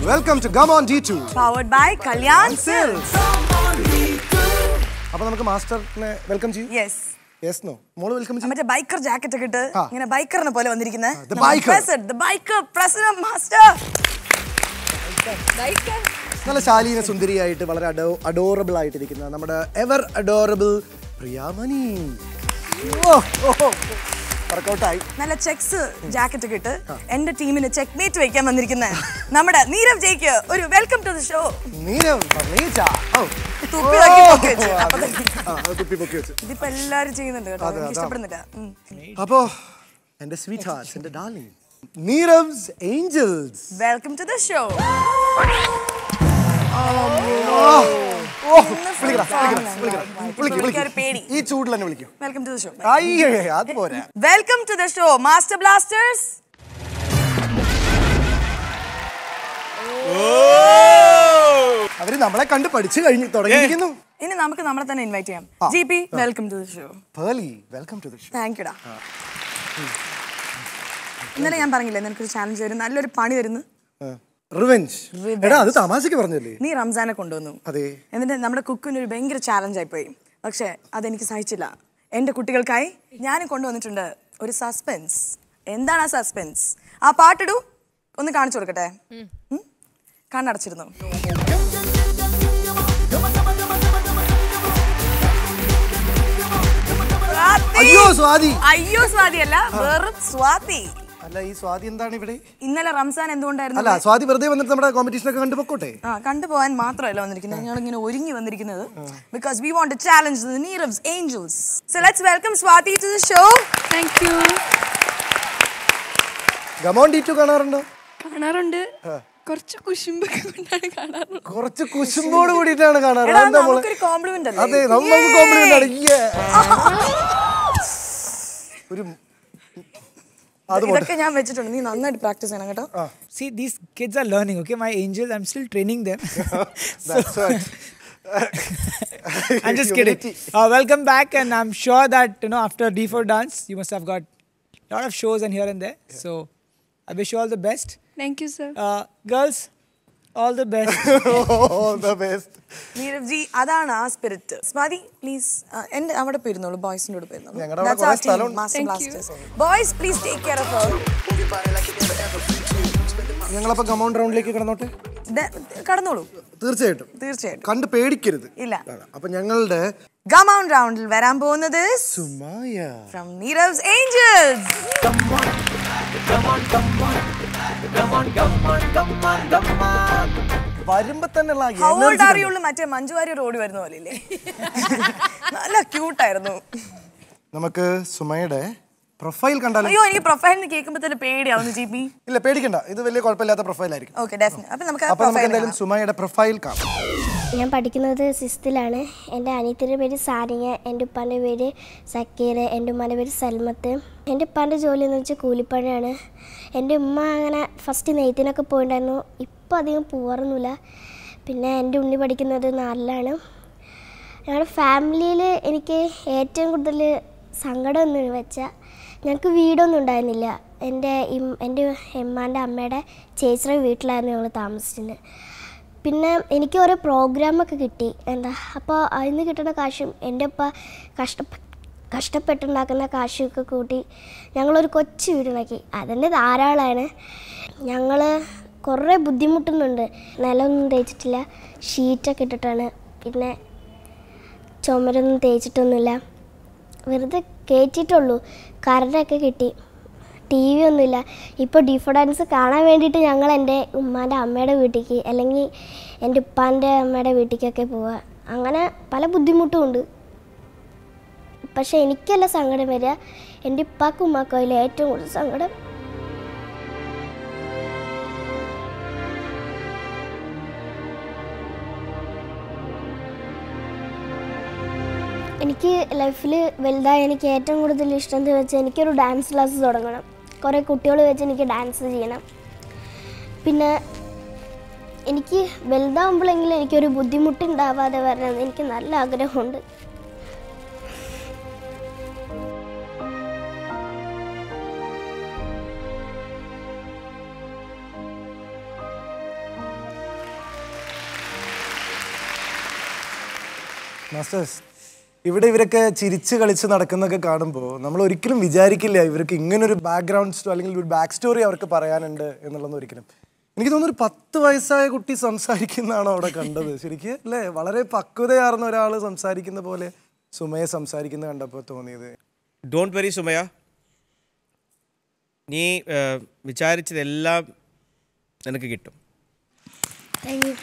Welcome to come on D two powered by Kalyan Silks അപ്പൊ നമുക്ക് മാസ്റ്ററിനെ വെൽക്കം ചെയ്യും യെസ് യെസ് നോ മോള് വെൽക്കം ചെയ്യും മറ്റേ ബൈക്കർ ജാക്കറ്റ് ഒക്കെ ഇട്ട് ആ. ഇങ്ങനെ ബൈക്കറിനെ പോലെ വന്നിരിക്കുന്നത് the biker. Biker president master നല്ല ശാലീന സുന്ദരിയായിട്ട് വളരെ അഡോ അഡോറബിൾ ആയിട്ടിരിക്കുന്ന നമ്മുടെ എവർ അഡോറബിൾ പ്രിയാമണി വർക്കൗട്ടായി നല്ല ചെക്സ് ജാക്കറ്റ് ഒക്കെ ഇട്ട് എന്റെ ടീമിന് ചെക്ക് മേറ്റ് വെക്കാൻ വന്നിരിക്കുന്ന നമ്മുടെ നീരവ് ജയ്ക്ക് ഒരു വെൽക്കം ടു ദി ഷോ നീരം നീച്ച ഓ തുപ്പി നോക്കി പൊക്കി വെച്ച്. അപ്പൊ തന്നെ. ആ, അത് തുപ്പി പൊക്കി വെച്ച് ഇതിപ്പോ എല്ലാരും ചെയ്യുന്നുണ്ട് കേട്ടോ അതെ, എനിക്ക് അതാണ്. ഇഷ്ടപ്പെടുന്നില്ല ഉം. അപ്പോ എന്റെ സ്വീറ്റ് ഹാർട്സ് എന്റെ darling Neerav's angels welcome to the show ഒരു പേടി ഈ ചൂടിൽ തന്നെ വിളിക്കും വെൽക്കം ടു ദ ഷോ അയ്യേ അത് പോരാ welcome to the show master blasters അവര് നമ്മളെ കണ്ട് പഠിച്ചു കഴിഞ്ഞു തുടങ്ങിയിരിക്കുന്നു ഇനി നമുക്ക് നമ്മളെ തന്നെ ഇൻവൈറ്റ് ചെയ്യാം G P welcome to the show Pearle welcome to the show thank യുടാ ഇന്നലെ ഞാൻ പറഞ്ഞില്ലേ നിനക്കൊരു ചാലഞ്ച് തരും നല്ലൊരു പണി തരുന്നു റിവെഞ്ച് എടാ അത് തമാശക്ക് പറഞ്ഞല്ലേ നീ റംസാനെ കൊണ്ടുവന്നു അതെ എന്നിട്ട് നമ്മുടെ കുക്കിന് ഒരു ഭയങ്കര ചാലഞ്ച് ആയിപ്പോയി പക്ഷേ അതെനിക്ക് സഹിച്ചില്ല എൻ്റെ കുട്ടികൾക്കായി ഞാൻ കൊണ്ടുവന്നിട്ടുണ്ട് ഒരു സസ്പെൻസ് എന്താണ് ആ സസ്പെൻസ് ആ പാട്ടിടൂ ഒന്ന് കാണിച്ചു കൊടുക്കട്ടെ ഉം? കണ്ണടച്ചിരുന്നു സ്വാതി! അയ്യോ സ്വാതി അയ്യോ സ്വാതി അല്ല വെറും സ്വാതി അല്ല ഈ സ്വാതി എന്താണ് ഇവിടെ ഇന്നലെ റംസാൻ എന്തുകൊണ്ടായിരുന്നു അല്ല സ്വാതി വെറുതെ വന്നിട്ട് നമ്മുടെ കോമ്പറ്റീഷൻ ഒക്കെ കണ്ടുപോക്കോട്ടെ ആ കണ്ടുപോകാൻ മാത്രമല്ല വന്നിരിക്കുന്നത് ഞങ്ങൾ ഇങ്ങനെ ഒരുങ്ങി വന്നിരിക്കുന്നത് because we want to challenge the Neerav's angels so let's welcome Swati to the show thank you come on D two കാണാറുണ്ടോ കാണാറുണ്ട് കുറച്ച് കുശുമ്പൊക്കെ കൊണ്ടാണ് കാണാറ് കുറച്ച് കുശുമ്പോട് കൂടിയിട്ടാണ് കാണാറ് എടാ എന്താ മോളെ നമുക്കൊരു കോംപ്ലിമെന്റ് അതെ അല്ലേ നമുക്ക് കോംപ്ലിമെന്റ് ആണ് Yeah. ഒരു അത് പോട്ടെ ഇതൊക്കെ ഞാൻ വെച്ചിട്ടുണ്ട് നീ നന്നായിട്ട് പ്രാക്ടീസ് ചെയ്യണം കേട്ടോ See, these kids are learning, okay? My angels, I'm still training them. That's right. I'm just kidding. Humility. Uh, welcome back, and I'm sure that, you know, after D4 dance, you must have got a lot of shows and here and there. So, I wish you all the best. Thank you sir Uh, girls, all the best. All the best. Neerav ji അതാണ് ആ spirit Swathi please എന്റെ അവിടെ പോയിരുന്നോളൂ ബോയ്സിന്റെ കൂടെ പോയിരുന്നോളൂ ഞങ്ങളുടെ അവിടെ കുറേ സ്ഥലമുണ്ട്. Thank you. Boys please take care of ഞങ്ങളപ്പോ കമൗണ്ട് റൗണ്ടിലേക്ക് കിടന്നോട്ടെ കടന്നോളൂ തീർച്ചയായിട്ടും തീർച്ചയായിട്ടും കണ്ട് പേടിക്കരുത് ഇല്ല. അപ്പൊ ഞങ്ങളുടെ ഗമൗൺ റൗണ്ടിൽ വരാൻ പോകുന്നത് സുമായ ഫ്രം നീരവ്സ് ഏഞ്ചൽസ് വരുമ്പോ തന്നെയുള്ള ആ ഹൗ energy ഓൾഡ് ആർ കണ്ടോ? യു മറ്റേ മഞ്ജു വാര്യർ ഓടി വരുന്ന പോലെ ഇല്ലേ നല്ല ക്യൂട്ടായിരുന്നു നമുക്ക് സുമയുടെ പ്രൊഫൈൽ കണ്ടാലോ അയ്യോ എനിക്ക് പ്രൊഫൈൽ കേൾക്കുമ്പോ തന്നെ പേടിയാവുന്നു ജി പി ഇല്ല പേടിക്കണ്ട ഇത് വലിയ കുഴപ്പമില്ലാത്ത പ്രൊഫൈൽ ആയിരിക്കും ഓക്കെ ഡെഫിനറ്റ് അപ്പൊ നമുക്ക് അപ്പൊ നമുക്ക് എന്തായാലും സുമയുടെ പ്രൊഫൈൽ കാണാം ഞാൻ പഠിക്കുന്നത് സിക്സ്ത്തിലാണ് എൻ്റെ അനിയത്തിൻ്റെ പേര് സാരിയ എൻ്റെ ഉപ്പാൻ്റെ പേര് സക്കീർ എൻ്റെ ഉമ്മാൻ്റെ പേര് സൽമത്ത് എൻ്റെ ഉപ്പാൻ്റെ ജോലി എന്ന് വെച്ചാൽ കൂലിപ്പണിയാണ് എൻ്റെ ഉമ്മ അങ്ങനെ ഫസ്റ്റ് നെയ്ത്തിനൊക്കെ പോയിട്ടുണ്ടായിരുന്നു ഇപ്പോൾ അധികം പോകാറൊന്നുമില്ല പിന്നെ എൻ്റെ ഉണ്ണി പഠിക്കുന്നത് നാലിലാണ് ഞങ്ങളുടെ ഫാമിലിയിൽ എനിക്ക് ഏറ്റവും കൂടുതൽ സങ്കടം എന്ന് വെച്ചാൽ ഞങ്ങൾക്ക് വീടൊന്നും ഉണ്ടായിരുന്നില്ല എൻ്റെ ഇം- എൻ്റെ എമ്മാൻ്റെ അമ്മയുടെ ചേച്ചിയുടെ വീട്ടിലായിരുന്നു ഞങ്ങൾ താമസിച്ചിരുന്നത് പിന്നെ എനിക്ക് ഓരോ പ്രോഗ്രാമൊക്കെ കിട്ടി എന്താ അപ്പോൾ അതിന് കിട്ടുന്ന കാശും എൻ്റെ ഉപ്പ കഷ്ടപ്പെ കഷ്ടപ്പെട്ടുണ്ടാക്കുന്ന കാശൊക്കെ കൂട്ടി ഞങ്ങളൊരു കൊച്ചു വീടുണ്ടാക്കി അതിൻ്റെ ധാരാളമാണ് ഞങ്ങൾ കുറേ ബുദ്ധിമുട്ടുന്നുണ്ട് നിലമൊന്നും തേച്ചിട്ടില്ല ഷീറ്റൊക്കെ ഇട്ടിട്ടാണ് പിന്നെ ചുമരൊന്നും തേച്ചിട്ടൊന്നുമില്ല വെറുതെ കയറ്റിയിട്ടുള്ളൂ കറണ്ടൊക്കെ കിട്ടി ടി വി ഒന്നുമില്ല ഇപ്പോൾ ഡിഫോ ഡാൻസ് കാണാൻ വേണ്ടിയിട്ട് ഞങ്ങൾ എൻ്റെ ഉമ്മാൻ്റെ അമ്മയുടെ വീട്ടിലേക്ക് അല്ലെങ്കിൽ എൻ്റെ ഉപ്പാൻ്റെ അമ്മയുടെ വീട്ടിലേക്കൊക്കെ പോവുക അങ്ങനെ പല ബുദ്ധിമുട്ടും ഉണ്ട് പക്ഷേ എനിക്കല്ല സങ്കടം വരിക എൻ്റെ ഉപ്പാക്കും ഉമ്മാക്കും അതിൽ ഏറ്റവും കൂടുതൽ സങ്കടം എനിക്ക് ലൈഫിൽ വലുതായി എനിക്ക് ഏറ്റവും കൂടുതൽ ഇഷ്ടം എന്ന് വെച്ചാൽ എനിക്കൊരു ഡാൻസ് ക്ലാസ് തുടങ്ങണം കുറേ കുട്ടികൾ വെച്ച് എനിക്ക് ഡാൻസ് ചെയ്യണം പിന്നെ എനിക്ക് വലുതാവുമ്പോഴെങ്കിലും എനിക്കൊരു ബുദ്ധിമുട്ടുണ്ടാവാതെ വരണമെന്ന് എനിക്ക് നല്ല ആഗ്രഹമുണ്ട് മാസ്റ്റേഴ്സ് ഇവിടെ ഇവരൊക്കെ ചിരിച്ച് കളിച്ച് നടക്കുന്നൊക്കെ കാണുമ്പോൾ നമ്മൾ ഒരിക്കലും വിചാരിക്കില്ല ഇവർക്ക് ഇങ്ങനൊരു ബാക്ക്ഗ്രൗണ്ട് സ്റ്റോ അല്ലെങ്കിൽ ഒരു ബാക്ക് സ്റ്റോറി അവർക്ക് പറയാനുണ്ട് എന്നുള്ളതൊന്നും ഒരിക്കലും എനിക്ക് തോന്നുന്നു ഒരു പത്ത് വയസ്സായ കുട്ടി സംസാരിക്കുന്നതാണോ അവിടെ കണ്ടത് ശരിക്കും അല്ലേ വളരെ പക്വതയാർന്ന ഒരാൾ സംസാരിക്കുന്ന പോലെ സുമയെ സംസാരിക്കുന്ന കണ്ടപ്പോൾ തോന്നിയത് ഡോണ്ട് വെരി സുമയ നീ ഏഹ്, വിചാരിച്ചതെല്ലാം നിനക്ക് കിട്ടും താങ്ക് യു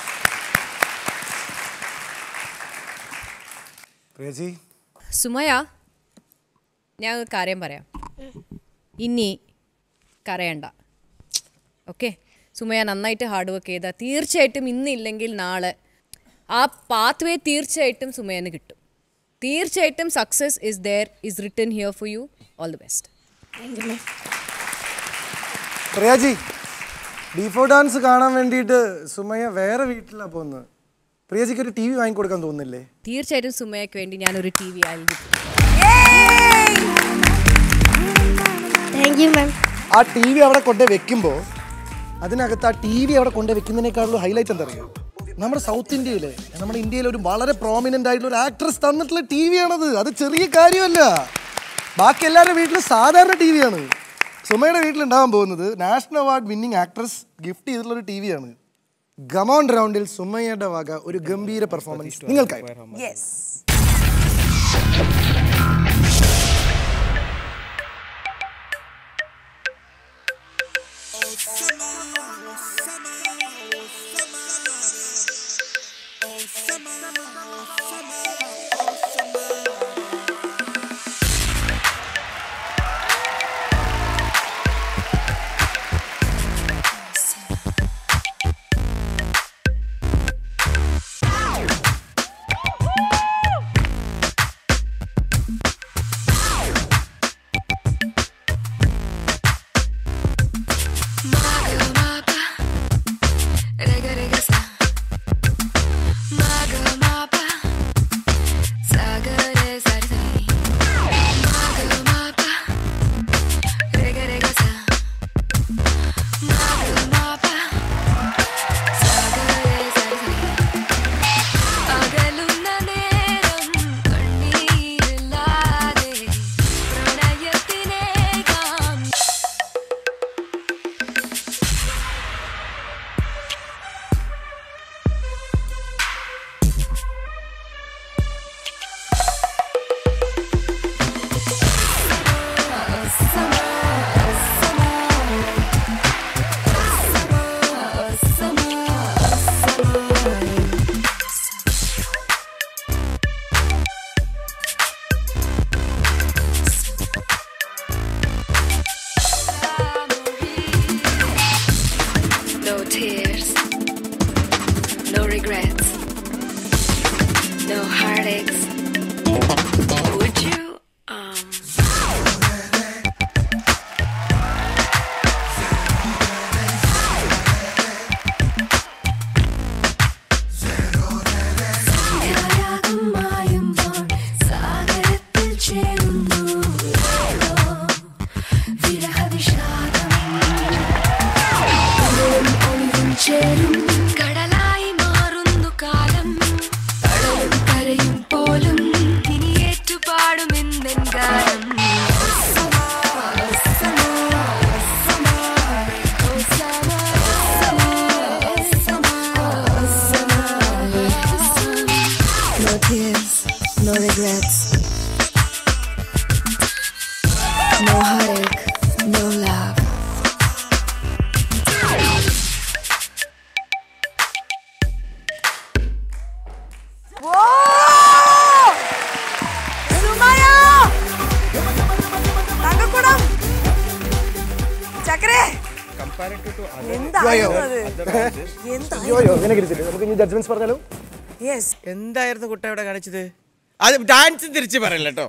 പ്രിയജി സുമയ ഞാൻ ഒരു കാര്യം പറയാം ഇനി കരയണ്ട ഓക്കെ സുമയ നന്നായിട്ട് ഹാർഡ് വർക്ക് ചെയ്താൽ തീർച്ചയായിട്ടും ഇന്നില്ലെങ്കിൽ നാളെ ആ പാത്ത് വേ തീർച്ചയായിട്ടും സുമയന് കിട്ടും തീർച്ചയായിട്ടും success is there is return here for you all the best thank you ma'am Priya ji D four dance കാണാൻ വേണ്ടിയിട്ട് സുമയ വേറെ വീട്ടിലാണ് പോകുന്നത് പ്രിയജിക്ക് ഒരു ടി വി വാങ്ങിക്കൊടുക്കാൻ തോന്നുന്നില്ലേ തീർച്ചയായിട്ടും സുമയ്ക്ക് വേണ്ടി ഞാനൊരു ടി വി ആയിരിക്കും താങ്ക് യു മാം ആ ടി വി അവിടെ കൊണ്ടേ വെക്കുമ്പോൾ അതിനകത്ത് ആ ടി വി അവിടെ കൊണ്ടേ വെക്കുന്നതിനേക്കാളും ഹൈലൈറ്റ് എന്താ അറിയോ നമ്മുടെ സൗത്ത് ഇന്ത്യയിലെ നമ്മുടെ ഇന്ത്യയിലെ ഒരു വളരെ പ്രോമിനൻ്റ് ആയിട്ടുള്ള ഒരു ആക്ട്രസ് തന്നിട്ടുള്ള ടി വി ആണത് അത് ചെറിയ കാര്യമല്ല ബാക്കി എല്ലാവരുടെ വീട്ടിലും സാധാരണ ടി വിയാണ് സുമയുടെ വീട്ടിലുണ്ടാകാൻ പോകുന്നത് national award winning actress gift ചെയ്തിട്ടുള്ള ഒരു ടി വിയാണ് ഗമോൺ റൗണ്ടിൽ സുമയുടെ വക ഒരു ഗംഭീര പെർഫോമൻസ് നിങ്ങൾക്കായി യെസ് അകലുന്ന നേരം കണ്ണീരില്ലാതെ പ്രണയത്തിനേകാം No tears, no regrets, no heartaches. Would you, um, മായുമ്പോൾ സാഗരത്തിൽ ചേരുന്നു വിരഹവിഷാദം ചേരും കടലായി മാറുന്നു കാലം കടലും കരയും പോലും ഇനി ഏറ്റുപാടുമെന്നെൻ ഗാനം No tears, no regrets, no heartache, no love. Sumaya തങ്കക്കുടം ചക്കരേ എന്തായിരുന്നു അത് എന്താ അയ്യോ അയ്യോ അങ്ങനെ ഇരിച്ചിട്ട് നമുക്ക് ഇനി ജഡ്ജ്മെന്റ്സ് പറഞ്ഞാലോ യെസ് എന്തായിരുന്നു കുട്ട ഇവിടെ കാണിച്ചത് അത് ഡാൻസ് തിരിച്ച് പറയല്ല കേട്ടോ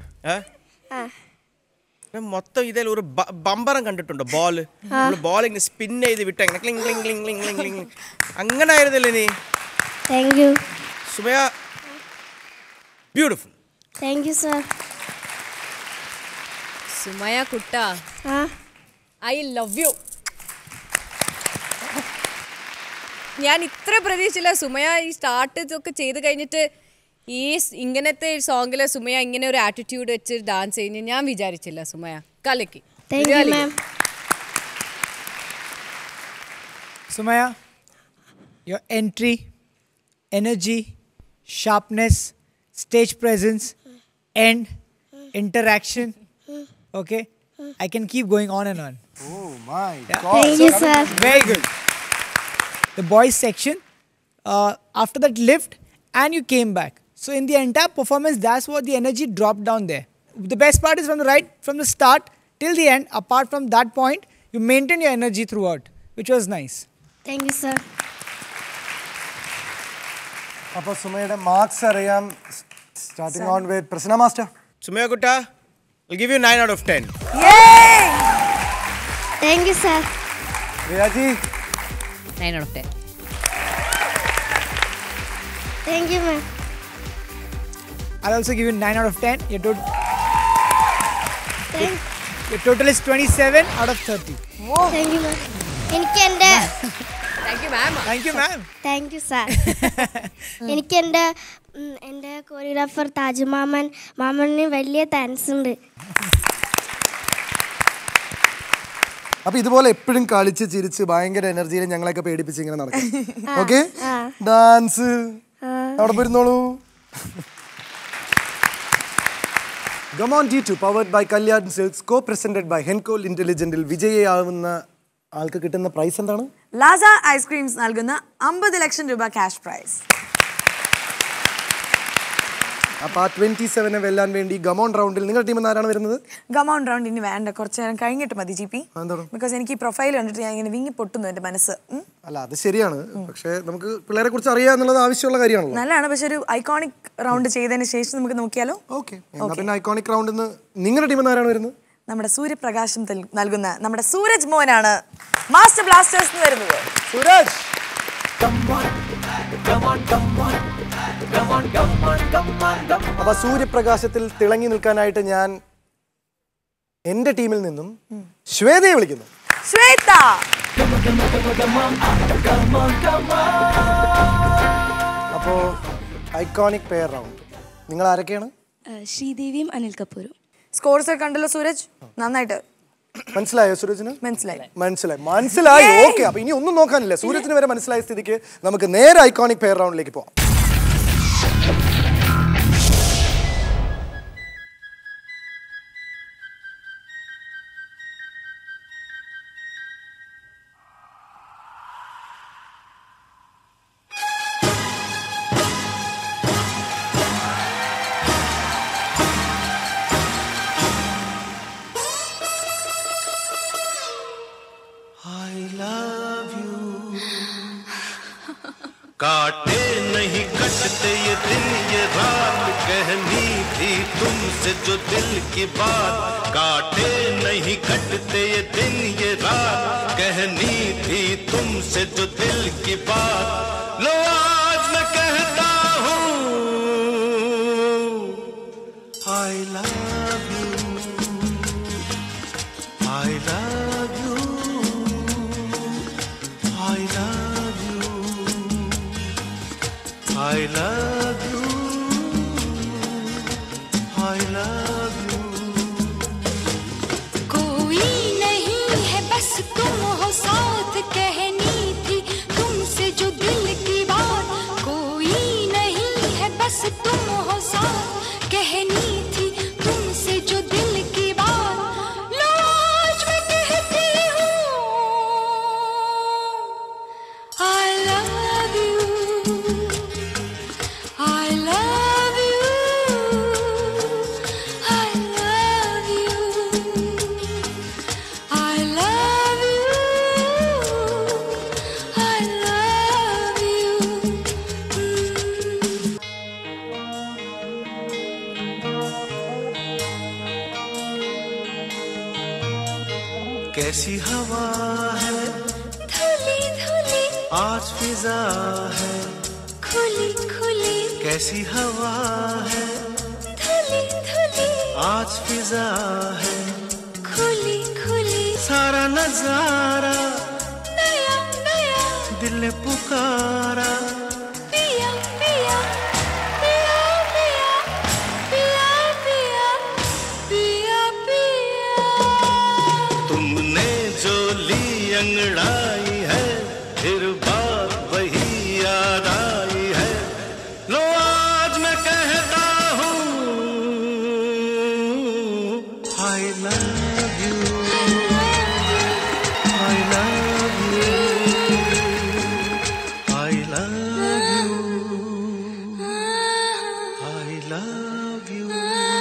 മൊത്തം ഇതിൽ ഒരു ബ- ബമ്പരം കണ്ടിട്ടുണ്ടോ ബോള് ബോൾ ഇങ്ങനെ സ്പിൻ ചെയ്ത് വിട്ട് അങ്ങനെ ക്ലിങ് ക്ലിങ് ക്ലിങ് ക്ലിങ് ക്ലിങ് ക്ലിങ് അങ്ങനെ ആയിരുന്നില്ലേ നീ thank you Sumaya beautiful thank you sir Sumaya കുട്ട ആ ഐ ലവ് യു ഞാൻ ഇത്ര പ്രതീക്ഷിച്ചില്ല സുമയ ഈ സ്റ്റാർട്ട് ഇതൊക്കെ ചെയ്ത് കഴിഞ്ഞിട്ട് ഈ സ് ഇങ്ങനത്തെ സോങ്ങിലെ സുമയ ഇങ്ങനെ ഒരു ആറ്റിറ്റ്യൂഡ് വെച്ച് ഡാൻസ് ചെയ്യുന്ന ഞാൻ വിചാരിച്ചില്ല സുമയ കലക്കി thank you ma'am Sumaya, your entry, energy, sharpness, stage presence, and interaction. Okay, I can keep going on and on. Oh my thank you sir Very good. The boys section, uh, after that lift, and you came back. So in the entire performance, that's what the energy dropped down there. The best part is from the right, from the start till the end. Apart from that point, you maintained your energy throughout, which was nice. Thank you sir അപ്പോൾ സുമയുടെ marks അറിയാം starting on with Prasanna master Sumaya കുട്ട will give you nine out of ten thank you sir റിയാജി nine out of ten thank you ma'am I'll also give you 9 out of 10. Your, tot- your total is 27 out of 30. Thank you ma'am എനിക്ക് എൻ്റെ thank you ma'am Thank you, ma'am. Thank you sir എനിക്ക് എൻ്റെ ഉം, എൻ്റെ choreographer Taj മാമൻ മാമന് വലിയ thanks ഉണ്ട് അപ്പൊ ഇതുപോലെ എപ്പോഴും കളിച്ച് ചിരിച്ച് ഭയങ്കര എനർജിയിൽ ഞങ്ങളെയൊക്കെ പേടിപ്പിച്ച് ഇങ്ങനെ നടക്കും ഓക്കെ ഡാൻസ് അവിടെ പോയിരുന്നോളൂ come on G two powered by Kalyan Silks co presented by Henkel ഇന്റലിജന്റിൽ വിജയിയാവുന്ന ആൾക്ക് കിട്ടുന്ന പ്രൈസ് എന്താണ് ലാസ ഐസ്ക്രീംസ് നൽകുന്ന അമ്പത് ലക്ഷം രൂപ ക്യാഷ് പ്രൈസ് അപ്പൊ ആ ട്വന്റി സെവനെ വെല്ലാൻ വേണ്ടി ഗമോൺ റൗണ്ടിൽ നിങ്ങളുടെ ടീം ആരാണ് വരുന്നത് ഗമൗണ്ട് റൗണ്ട് ഇനി വേണ്ട കുറച്ച് നേരം കഴിഞ്ഞിട്ട് മതി ജി പി എന്താണ് ബിക്കോസ് എനിക്ക് ഈ പ്രൊഫൈൽ കണ്ടിട്ട് ഞാൻ ഇങ്ങനെ വിങ്ങി പൊട്ടുന്നു എൻ്റെ മനസ്സ് ഉം. അല്ല അത് ശരിയാണ് പക്ഷെ നമുക്ക് പിള്ളേരെ കുറിച്ച് അറിയാ എന്നുള്ളത് ആവശ്യമുള്ള കാര്യമാണല്ലോ നല്ലതാണ് പക്ഷെ ഒരു ഐക്കോണിക് റൗണ്ട് ചെയ്തതിന് ശേഷം നമുക്ക് നോക്കിയാലോ ഓക്കെ എന്നാ പിന്നെ ഐക്കോണിക് റൗണ്ടിൽ നിന്ന് നിങ്ങളുടെ ടീം ആരാണ് വരുന്നത് നമ്മുടെ സൂര്യപ്രകാശം തൽ- നൽകുന്ന നമ്മുടെ സൂരജ് മോഹനാണ് മാസ്റ്റർ ബ്ലാസ്റ്റേഴ്സ് വരുന്നത് സുരാജ് അപ്പൊ സൂര്യപ്രകാശത്തിൽ തിളങ്ങി നിൽക്കാനായിട്ട് ഞാൻ എന്റെ ടീമിൽ നിന്നും ശ്വേതയെ വിളിക്കുന്നു ശ്വേത അപ്പോ ഐക്കോണിക് പെയർ റൗണ്ട് നിങ്ങൾ ആരൊക്കെയാണ് ശ്രീദേവിയും അനിൽ കപൂറും സ്കോർസ് ഒക്കെ കണ്ടല്ലോ സൂരജ് നന്നായിട്ട് മനസ്സിലായോ സൂരജിന് മനസ്സിലായി മനസ്സിലായി മനസ്സിലായി ഓക്കെ അപ്പൊ ഇനി ഒന്നും നോക്കാനില്ല സൂരജിന് വരെ മനസ്സിലായ സ്ഥിതിക്ക് നമുക്ക് നേരെ ഐക്കോണിക് പെയർ റൗണ്ടിലേക്ക് പോവാം काटे नहीं कटते ये दिन ये रात कहनी थी तुमसे जो दिल की बात काटे नहीं कटते ये दिन ये रात कहनी थी तुमसे जो दिल की बात लो आज मैं कहता हूँ I love you I love you I love you I love you. I love you. कोई नहीं है बस तुम हो साथ कहनी थी तुमसे जो दिल की बात कोई नहीं है बस तुम हो साथ कहनी थी तुमसे जो दिल की बात लो आज मैं कहती हूँ I love you I love you I love you I love you I love you कैसी हवा है धुली धुली आज फिजा है खुली खुली कैसी हवा है धुली धुली आज फिजा है खुली खुली सारा नजारा नया नया दिल ने पुकारा पिया पिया पिया अंगड़ाई है फिर बात वही याद आई है लो आज मैं कहता हूँ I love you I love you I love you I love you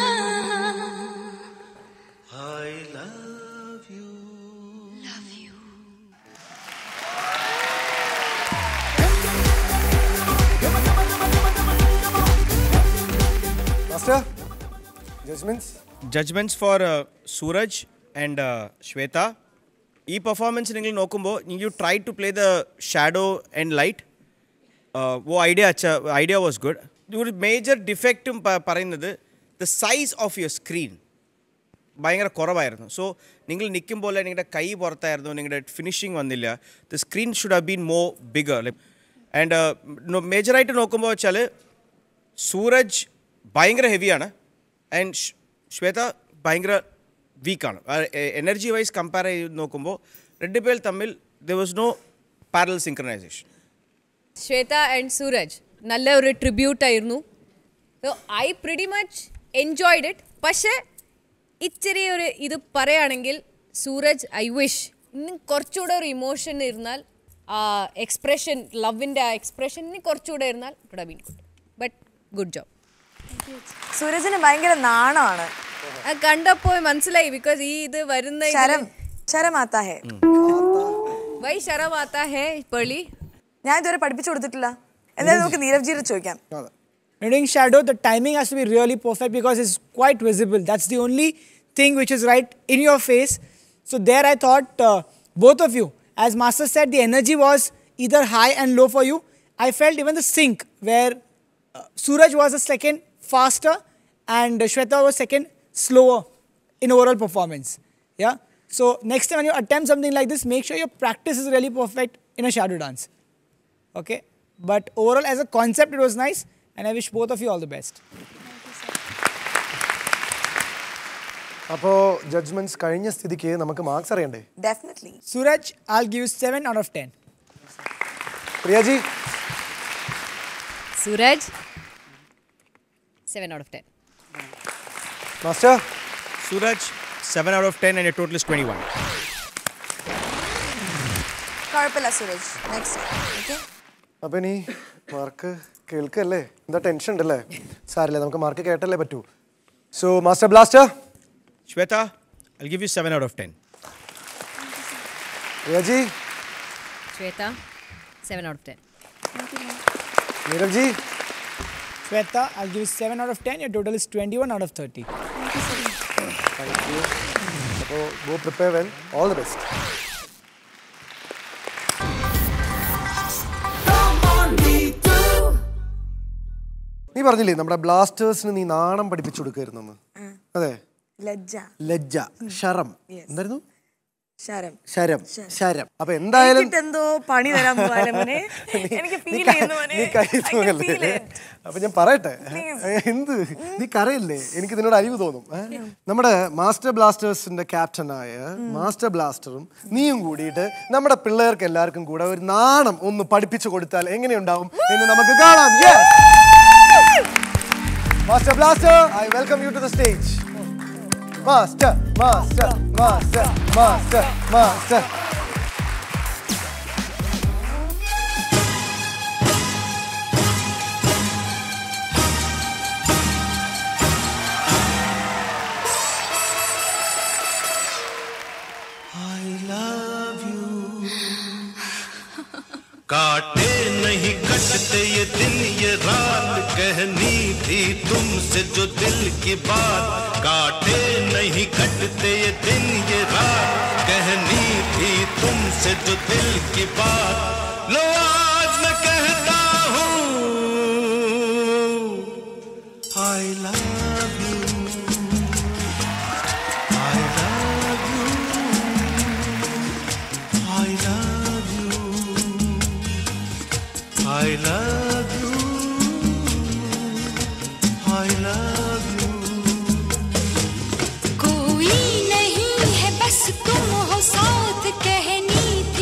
I love you. Love you. Master judgements judgements for Suraj and Shweta ഈ പെർഫോമൻസ് നിങ്ങൾ നോക്കുമ്പോൾ you try to play the shadow and light oh idea അച്ഛ idea was good ഒരു major ഡിഫക്റ്റും പറയുന്നത് the size of your screen ഭയങ്കര കുറവായിരുന്നു so നിങ്ങൾ നിൽക്കുമ്പോൾ നിങ്ങളുടെ കൈ പുറത്തായിരുന്നു നിങ്ങളുടെ ഫിനിഷിങ് വന്നില്ല the screen should have been more bigger and മേജറായിട്ട് നോക്കുമ്പോൾ വെച്ചാൽ സൂരജ് ഭയങ്കര ഹെവിയാണ് ആൻഡ് ശ്വേത ഭയങ്കര വീക്കാണ് എനർജി വൈസ് കമ്പയർ ചെയ്ത് നോക്കുമ്പോൾ രണ്ട് പേർ തമ്മിൽ there was no parallel synchronisation Shweta and Suraj നല്ല ഒരു ട്രിബ്യൂട്ട് ആയിരുന്നു so I pretty much enjoyed it പക്ഷേ ഇച്ചിരി ഒരു ഇത് പറയുകയാണെങ്കിൽ സൂരജ് ഐ വിഷ് ഇന്നും കുറച്ചുകൂടെ ഒരു ഇമോഷൻ ഇരുന്നാൽ ആ എക്സ്പ്രഷൻ ലവിൻ്റെ ആ എക്സ്പ്രഷൻ ഇനി കുറച്ചുകൂടെ ഇരുന്നാൽ ഇവിടെ been good but good job സൂരജിന് ഭയങ്കര നാണമാണ് കണ്ടപ്പോൾ മനസ്സിലായി ബിക്കോസ് ഈ ഇത് വരുന്ന ഇതില് ശരം ശരമാത്താ ഹേ വൈ ശരം ആത്താ ഹേ പെളി ഞാൻ ഇതുവരെ പഠിപ്പിച്ചു കൊടുത്തിട്ടില്ല എന്തായാലും നമുക്ക് നീരവ് ജിയുടെ ചോദിക്കാം When doing shadow, the timing has to be really perfect because it's quite visible. That's the only thing which is right in your face. So there, I thought uh, both of you, as Master said, the energy was either high and low for you. I felt even the sync where uh, Suraj was a second faster and Shweta was second slower in overall performance. Yeah. So next time when you attempt something like this, make sure your practice is really perfect in a shadow dance. Okay. But overall, as a concept, it was nice, and I wish both of you all the best. അപ്പോൾ judgements കഴിഞ്ഞ സ്ഥിതിക്ക് നമുക്ക് marks അറിയണ്ടേ definitely Suraj, I'll give you 7 out of 10. Priya ji Suraj seven out of ten master Suraj seven out of ten and total is twenty one കുഴപ്പമില്ല Suraj next okay അപ്പൊ ഇനി mark കേൾക്കല്ലേ എന്താ tension ഉണ്ടല്ലേ സാരല്ലേ നമുക്ക് മാർക്ക് കേട്ടല്ലേ പറ്റൂ so master blaster Shweta I give you seven out of ten Priya ji Shweta seven out of ten Neerav ji Shweta, I'll give you 7 out of 10. Your total is 21 out of 30. അപ്പോൾ go prepare well all the best നീ പറഞ്ഞില്ലേ നമ്മുടെ ബ്ലാസ്റ്റേഴ്സിന് നീ നാണം പഠിപ്പിച്ചു കൊടുക്കായിരുന്നു അതെ ലജ്ജ ലജ്ജ ശരം എന്തായിരുന്നു ശരം ശരം ശരം അപ്പൊ എന്തായാലും എനിക്കിട്ട് എന്തോ പണി തരാൻ പോവാനെ മോനെ എനിക്ക് നീ ഫീൽ ക- ചെയ്യുന്നു മോനെ നീ കൈ I can തൂങ്ങല്ലേ? feel it. അപ്പൊ ഞാൻ പറയട്ടെ Please. എന്ത് നീ കരയല്ലേ എനിക്ക് നിന്നോട് അരിവ് തോന്നും ഏ? നമ്മുടെ മാസ്റ്റർ ബ്ലാസ്റ്റേഴ്സിന്റെ ക്യാപ്റ്റനായ മാസ്റ്റർ ബ്ലാസ്റ്ററും നീയും കൂടിയിട്ട് നമ്മുടെ പിള്ളേർക്ക് എല്ലാവർക്കും കൂടെ ഒരു നാണം ഒന്ന് പഠിപ്പിച്ചു കൊടുത്താൽ എങ്ങനെയുണ്ടാവും എന്ന് നമുക്ക് കാണാം master blaster I welcome you to the stage master master master master master काटे नहीं कटते ये दिन ये रात कहनी थी तुमसे जो दिल की बात काटे नहीं कटते ये दिन ये रात कहनी थी तुमसे जो दिल की बात लो आज मैं कहता हूँ I love you I love you I love you I love you. I love you. कोई नहीं है बस तुम हो साथ कहनी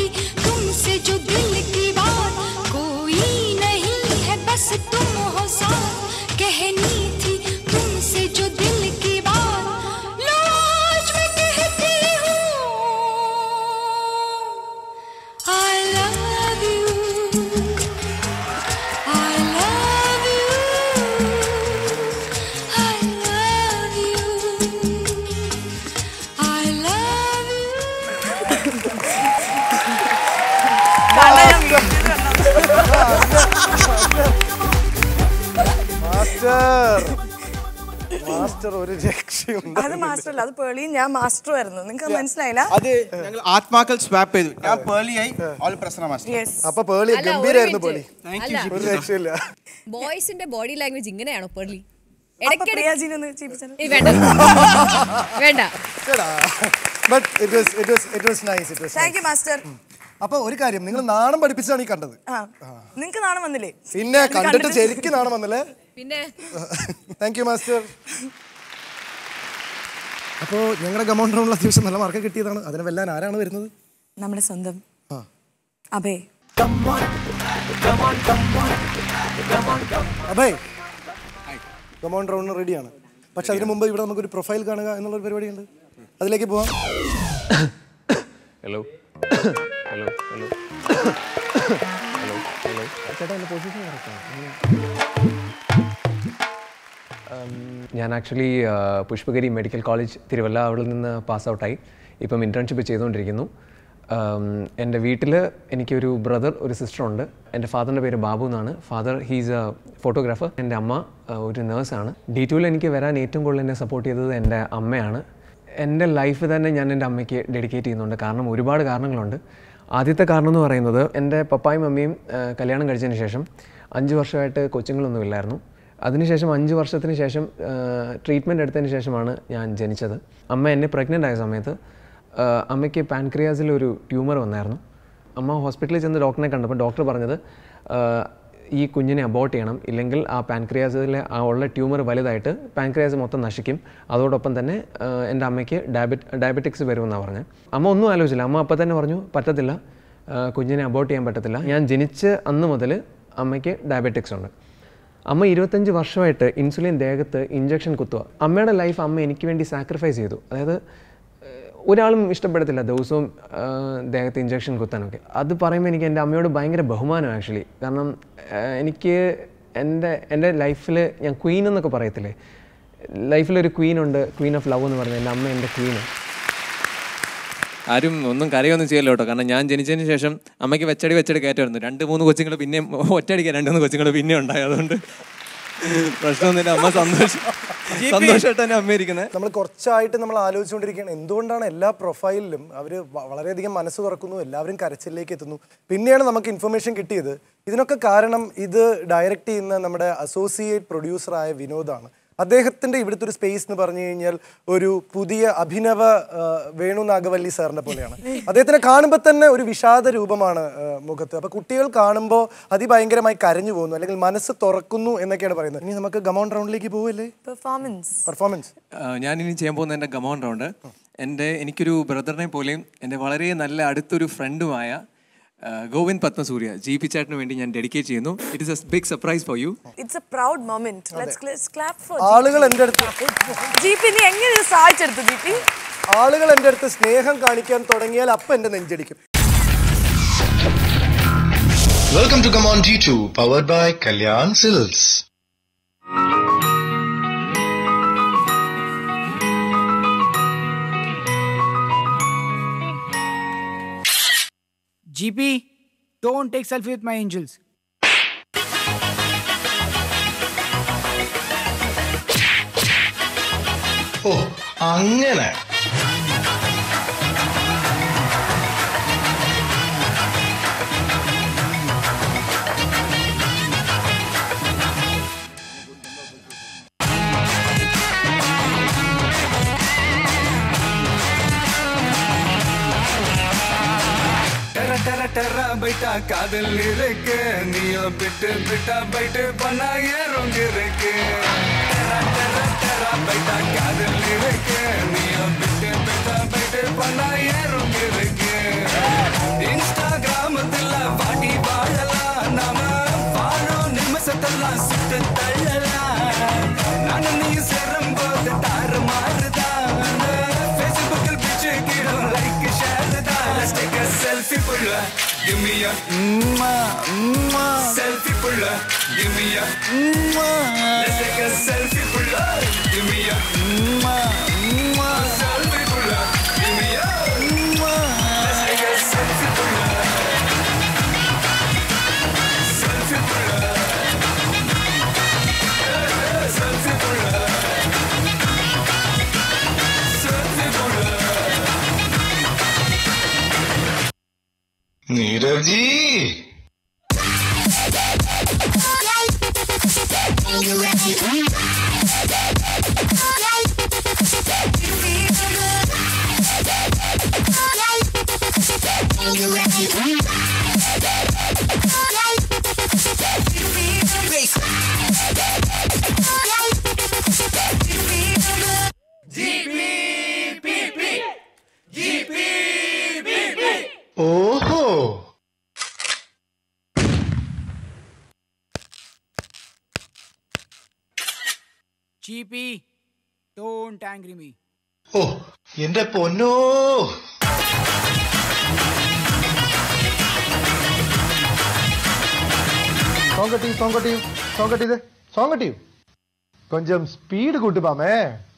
മാസ്റ്റർ മാസ്റ്റർ ഒരു രക്ഷയുണ്ട് അത് മാസ്റ്റർ അല്ല അത് പേളിയും ഞാൻ മാസ്റ്റർ ആയിരുന്നു നിങ്ങൾക്ക് മനസ്സിലായില്ല അത് ഞങ്ങൾ ആത്മാക്കൾ സ്വാപ്പ് ചെയ്തു ഞാൻ പേളിയായി ഓൾ പ്രശ്ന മാസ്റ്റർ യെസ് അപ്പൊ പേളി അല്ല, ഒരു ഗംഭീരായിരുന്നു പേളി minute. അല്ല ഒരു രക്ഷയില്ല ബോയ്സിന്റെ ബോഡി ലാംഗ്വേജ് ഇങ്ങനെയാണോ പെർലി അപ്പൊ ഇടയ്ക്കിടയ്ക്ക് പ്രിയാജിനെ ഒന്ന് ചെയ്യിപ്പിച്ചാലോ? ഏയ് വേണ്ട വേണ്ട but it was it was it was nice it was thank you master അപ്പൊ ഒരു കാര്യം നിങ്ങൾ നാണം പഠിപ്പിച്ചാണ് ഈ കണ്ടത് ആ നിങ്ങക്ക് നാണം വന്നില്ലേ പിന്നെ ഇത് കണ്ടിട്ട് കണ്ടിട്ട് ശരിക്കും നാണം വന്നല്ലേ പിന്നെ താങ്ക് യു മാസ്റ്റർ അപ്പോൾ ഞങ്ങളുടെ ഗമൗണ്ട് റൗണ്ടിൽ അത്യാവശ്യം നല്ല മാർക്ക് കിട്ടിയതാണ് അതിനെ വെല്ലാൻ ആരാണ് വരുന്നത് നമ്മുടെ സ്വന്തം ആ. അബേ അബേ ഗമൗണ്ട് റൗണ്ടിന് റെഡിയാണ് പക്ഷെ അതിന് മുമ്പ് ഇവിടെ നമുക്കൊരു പ്രൊഫൈൽ കാണുക എന്നുള്ളൊരു പരിപാടിയുണ്ട് അതിലേക്ക് പോവാം hello hello hello hello hello ചേട്ടാ എൻ്റെ പൊസിഷൻ ഞാൻ actually Pushpagiri medical college Thiruvalla അവിടെ നിന്ന് പാസ് ഔട്ടായി ഇപ്പം ഇൻറ്റേൺഷിപ്പ് ചെയ്തുകൊണ്ടിരിക്കുന്നു ഉം, എൻ്റെ വീട്ടിൽ എനിക്കൊരു ബ്രദർ ഒരു സിസ്റ്റർ ഉണ്ട് എൻ്റെ ഫാദറിൻ്റെ പേര് ബാബു എന്നാണ് ഫാദർ ഹീസ് എ ഫോട്ടോഗ്രാഫർ എൻ്റെ അമ്മ ആ, ഒരു നേഴ്സാണ് ഡി ടുവിൽ എനിക്ക് വരാൻ ഏറ്റവും കൂടുതൽ എന്നെ സപ്പോർട്ട് ചെയ്തത് എൻ്റെ അമ്മയാണ് എൻ്റെ ലൈഫ് തന്നെ ഞാൻ എൻ്റെ അമ്മയ്ക്ക് ഡെഡിക്കേറ്റ് ചെയ്യുന്നുണ്ട് കാരണം ഒരുപാട് കാരണങ്ങളുണ്ട് ആദ്യത്തെ കാരണം എന്ന് പറയുന്നത് എൻ്റെ പപ്പായും മമ്മിയും ആ, കല്യാണം കഴിച്ചതിന് ശേഷം അഞ്ച് വർഷമായിട്ട് കൊച്ചുങ്ങളൊന്നും ഇല്ലായിരുന്നു അതിനുശേഷം അഞ്ച് വർഷത്തിന് ശേഷം ട്രീറ്റ്മെൻറ്റ് എടുത്തതിന് ശേഷമാണ് ഞാൻ ജനിച്ചത് അമ്മ എന്നെ പ്രഗ്നൻ്റ് ആയ സമയത്ത് ആ, അമ്മയ്ക്ക് പാൻക്രിയാസിൽ ഒരു ട്യൂമർ വന്നായിരുന്നു അമ്മ ഹോസ്പിറ്റലിൽ ചെന്ന് ഡോക്ടറിനെ കണ്ടപ്പോൾ ഡോക്ടർ പറഞ്ഞത് ആ, ഈ കുഞ്ഞിനെ അബോർട്ട് ചെയ്യണം ഇല്ലെങ്കിൽ ആ പാൻക്രിയാസിലെ ആ ഉള്ള ട്യൂമർ വലുതായിട്ട് പാൻക്രിയാസ് മൊത്തം നശിക്കും അതോടൊപ്പം തന്നെ ആ, എൻ്റെ അമ്മയ്ക്ക് ഡയബറ്റ് ഡയബറ്റിക്സ് വരുമെന്നാണ് പറഞ്ഞത് അമ്മ ഒന്നും ആലോചിച്ചില്ല അമ്മ അപ്പം തന്നെ പറഞ്ഞു പറ്റത്തില്ല ആ, കുഞ്ഞിനെ അബോർട്ട് ചെയ്യാൻ പറ്റത്തില്ല ഞാൻ ജനിച്ച് അന്ന് മുതൽ അമ്മയ്ക്ക് ഡയബറ്റിക്സ് ഉണ്ട് അമ്മ ഇരുപത്തഞ്ച് വർഷമായിട്ട് ഇൻസുലിൻ ദേഹത്ത് ഇഞ്ചക്ഷൻ കുത്തുക അമ്മയുടെ ലൈഫ് അമ്മ എനിക്ക് വേണ്ടി സാക്രിഫൈസ് ചെയ്തു അതായത് ഏഹ്, ഒരാളും ഇഷ്ടപ്പെടത്തില്ല ദിവസവും ഏഹ്, ദേഹത്ത് ഇഞ്ചക്ഷൻ കുത്താനൊക്കെ അത് പറയുമ്പോൾ എനിക്ക് എൻ്റെ അമ്മയോട് ഭയങ്കര ബഹുമാനം ആക്ച്വലി കാരണം ഏഹ്, എനിക്ക് എൻ്റെ എൻ്റെ ലൈഫിൽ ഞാൻ ക്വീൻ എന്നൊക്കെ പറയത്തില്ലേ ലൈഫിലൊരു ക്വീൻ ഉണ്ട് ക്വീൻ ഓഫ് ലവ് എന്ന് പറഞ്ഞാൽ എൻ്റെ അമ്മ എൻ്റെ ക്വീനാണ് ആരും ഒന്നും കരയൊന്നും ചെയ്യല്ലോ കേട്ടോ കാരണം ഞാൻ ജനിച്ചതിന് ശേഷം അമ്മയ്ക്ക് വെച്ചടി വെച്ചടി കയറ്റമായിരുന്നു രണ്ട് മൂന്ന് കൊച്ചുങ്ങൾ പിന്നെയും ഒറ്റയടിക്കാൻ രണ്ട് മൂന്ന് കൊച്ചുങ്ങൾ പിന്നെ ഉണ്ടായി അതുകൊണ്ട് പ്രശ്നമൊന്നുമില്ല അമ്മ സന്തോഷം സന്തോഷമായിട്ട് തന്നെ അമ്മ ഇരിക്കുന്നത് നമ്മൾ കുറച്ചായിട്ട് നമ്മൾ ആലോചിച്ചുകൊണ്ടിരിക്കുകയാണ് എന്തുകൊണ്ടാണ് എല്ലാ പ്രൊഫൈലിലും അവർ വളരെയധികം മനസ്സ് തുറക്കുന്നു എല്ലാവരും കരച്ചിലേക്ക് എത്തുന്നു പിന്നെയാണ് നമുക്ക് ഇൻഫർമേഷൻ കിട്ടിയത് ഇതിനൊക്കെ കാരണം ഇത് ഡയറക്റ്റ് ചെയ്യുന്ന നമ്മുടെ അസോസിയേറ്റ് പ്രൊഡ്യൂസറായ വിനോദാണ് അദ്ദേഹത്തിൻ്റെ ഇവിടുത്തെ ഒരു സ്പേസ് എന്ന് പറഞ്ഞു കഴിഞ്ഞാൽ ഒരു പുതിയ അഭിനവ ആ, വേണു നാഗവല്ലി സാറിനെ പോലെയാണ് അദ്ദേഹത്തിനെ കാണുമ്പോൾ തന്നെ ഒരു വിഷാദ രൂപമാണ് ആ, മുഖത്ത് അപ്പോൾ കുട്ടികൾ കാണുമ്പോൾ അതിഭയങ്കരമായി കരഞ്ഞു പോകുന്നു അല്ലെങ്കിൽ മനസ്സ് തുറക്കുന്നു എന്നൊക്കെയാണ് പറയുന്നത് ഇനി നമുക്ക് ഗമൗണ്ട് റൗണ്ടിലേക്ക് പോവല്ലേ പെർഫോമൻസ് പെർഫോമൻസ് ഞാൻ ഇനി ചെയ്യാൻ പോകുന്ന എൻ്റെ ഗമൗണ്ട് റൗണ്ട് എൻ്റെ എനിക്കൊരു ബ്രദറിനെ പോലെയും എൻ്റെ വളരെ നല്ല അടുത്തൊരു ഫ്രണ്ടുമായ ഗോവിന്ദ് പത്മസൂര്യ ജി പി ചാറ്റിന് വേണ്ടി ഞാൻ ഡെഡിക്കേറ്റ് ചെയ്യുന്നു it is a big surprise for you it's a proud moment let's clap for ആളുകൾ എൻ്റെ അടുത്ത് ജീപ്പി നീ എങ്ങനെ ഇത് സഹായിച്ചെടുത്തു ജീപ്പി ആളുകൾ എൻ്റെ അടുത്ത് സ്നേഹം കാണിക്കാൻ തുടങ്ങിയാൽ അപ്പം എൻ്റെ നെഞ്ചടിക്കും Welcome to Come On G2, powered by Kalyan Silks. GP, don't take selfie with my angels. ഓ അങ്ങനെ டெர டெர டெர பைட்டா காதல் இருக்கு நீயோ பிட்டு பிட்டா பைட்டு பண்ணா ஏறுங்க இருக்கு டெர டெர டெர பைட்டா காதல் இருக்கு நீயோ பிட்டு பிட்டா பைட்டு பண்ணா ஏறுங்க இருக்கு இன்ஸ்டாகிராமத்துல வாடி வாழலாம் நாம வாழும் நிமிஷத்தெல்லாம் சுட்டு தள்ளலாம் நானும் நீ சேரும் போது தாறு மாறுதான் ஃபேஸ்புக்கில் பிச்சு கீழும் லைக் ஷேர் தான் Let's take a selfie புள்ள Give me a selfie புள்ள Give me a Let's take a selfie புள்ள Give me a selfie புள்ள Give me a Let's Nirav जी ओहो GP, don't angry me. ഓ എന്റെ പൊന്നോ സോങ് കട്ടി സോങ് കട്ടി സോങ് കട്ടി ഇത് സോങ് കട്ടി കൊഞ്ചം സ്പീഡ് കൂട്ടുപാമേ